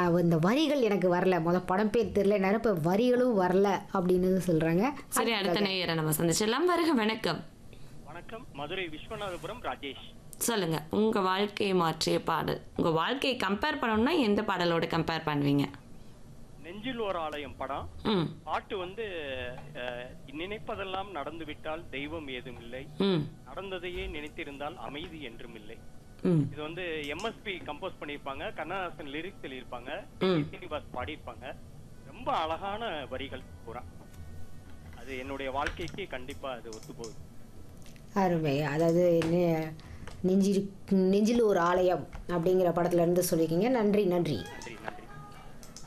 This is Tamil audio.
ஆஹ் இந்த வரிகள் எனக்கு வரல முத படம் பேர் தெரியல நிரப்ப வரிகளும் வரல அப்படின்னு சொல்றாங்க சரி அடுத்த நேயரை நம்ம சந்திச்சிடலாம் வருக வணக்கம் வணக்கம் மதுரை விஸ்வநாதபுரம் ராஜேஷ் சொல்லுங்க உங்க வாழ்க்கையை மாற்றிய பாடல் உங்க வாழ்க்கையை கம்பேர் பண்ணணும்னா எந்த பாடலோட கம்பேர் பண்ணுவீங்க நெஞ்சில் ஒரு ஆலயம் படம் ம் பாட்டு வந்து அஹ், நினைப்பதெல்லாம் நடந்துவிட்டால் தெய்வம் ஏதும் இல்லை ம் நடந்ததையே நினைத்திருந்தால் அமைதி என்றும் இல்லை ம் இது வந்து எம்எஸ்பி கம்போஸ் பண்ணியிருப்பாங்க கண்ணதாசன் லிரிக்ஸ் எழுதியிருப்பாங்க ம். சீனிவாஸ் பாடியிருப்பாங்க ரொம்ப அழகான வரிகள் பூரா அது என்னுடைய வாழ்க்கைக்கு கண்டிப்பா அது ஒத்து போகுது அருமை அதாவது நெ- நெஞ்சில் நெஞ்சில் ஒரு ஆலயம் அப்படிங்கிற படத்துல இருந்து சொல்லியிருக்கீங்க நன்றி நன்றி நன்றி நன்றி